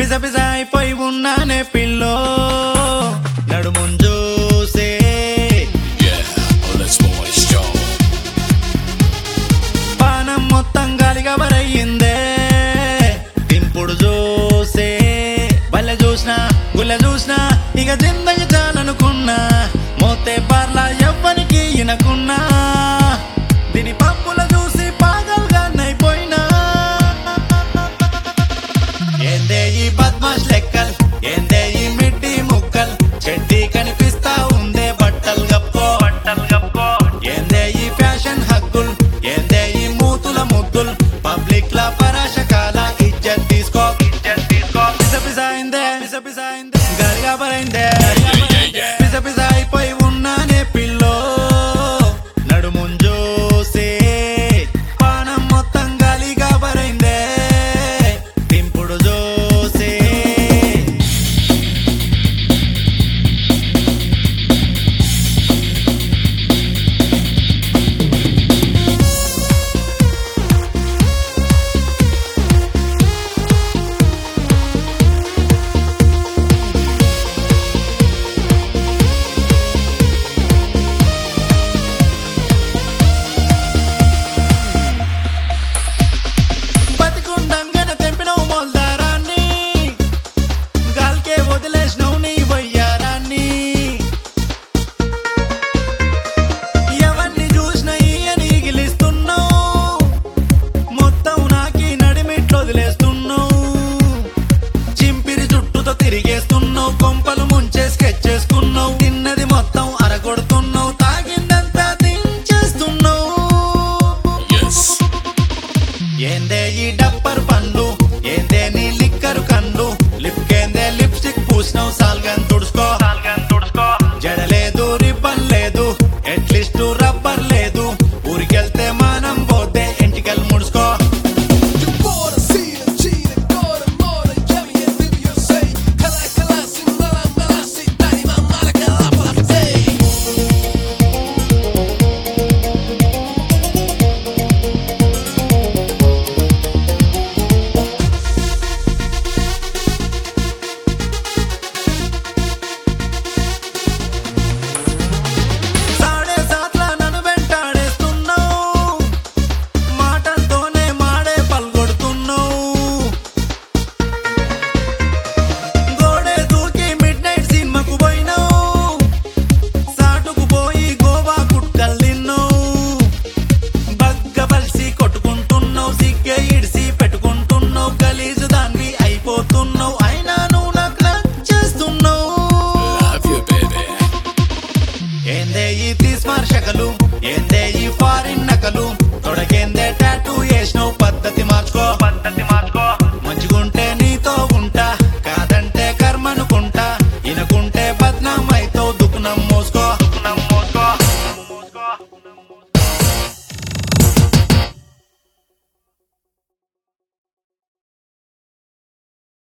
పిస పిస అయిపోయి ఉన్నానే పిల్లో నడుముంజూసే Yeah, oh, let's boy strong. పానం మొత్తం గాలిగా బరయ్యిందే దింపుడు చూసే బల్ల చూసినా గుల్ల చూసినా ఇక జిందగి చాలనుకున్నా మోతే పార్లా ఎవ్వనికి ఇనకున్నా దీని పప్పుల చూసి పాగల్గా నైపోయినా ఏందే ఈ బద్మాష్ లెక్కల్ ఏందే ఈ మిడ్డి ముక్కల్ చెడ్డీ కనిపిస్తా ఉందే బట్టలు గప్పో బట్టలు గప్పో ఏందే ఈ ఫ్యాషన్ హక్కుల్ ఏందే ఈ మూతుల ముద్దుల్ పబ్లిక్ లా పరాశకాల ఇజ్జత్ తీసుకో ఇజ్జత్ తీసుకో పిస పిస అయిందే పిస పిస అయిందే గరిగా బరైందే పిస పిస అయిపోయి ఉన్నానే పిల్లో నడుముంజూసే పానం మొత్తం గాలిగా బరైందే దింపుడు జోసే బతికుండంగానే తెంపినవు మొల్దారాన్ని గాల్కే వదిలేసినవు నీ వయ్యారాన్ని ఎవరిని చూసినా ఈయని గిలిస్తున్నావు మొత్తం నాకి నడిమిట్లు వదిలేస్తున్నావు చింపిరి చుట్టూతో తిరిగేస్తున్నావు కొంపలు ముంచే స్కెచ్ చేసుకున్నావు తిన్నది మొత్తం అరగొడుతున్నావు తాగిందంతా దించేస్తున్నావు Yes. ఏందే ఈ డప్పర్ పండ్లు ఏందే నీ లిక్కరు కన్ను లిప్ కేందే లిప్స్టిక్ పూసినావు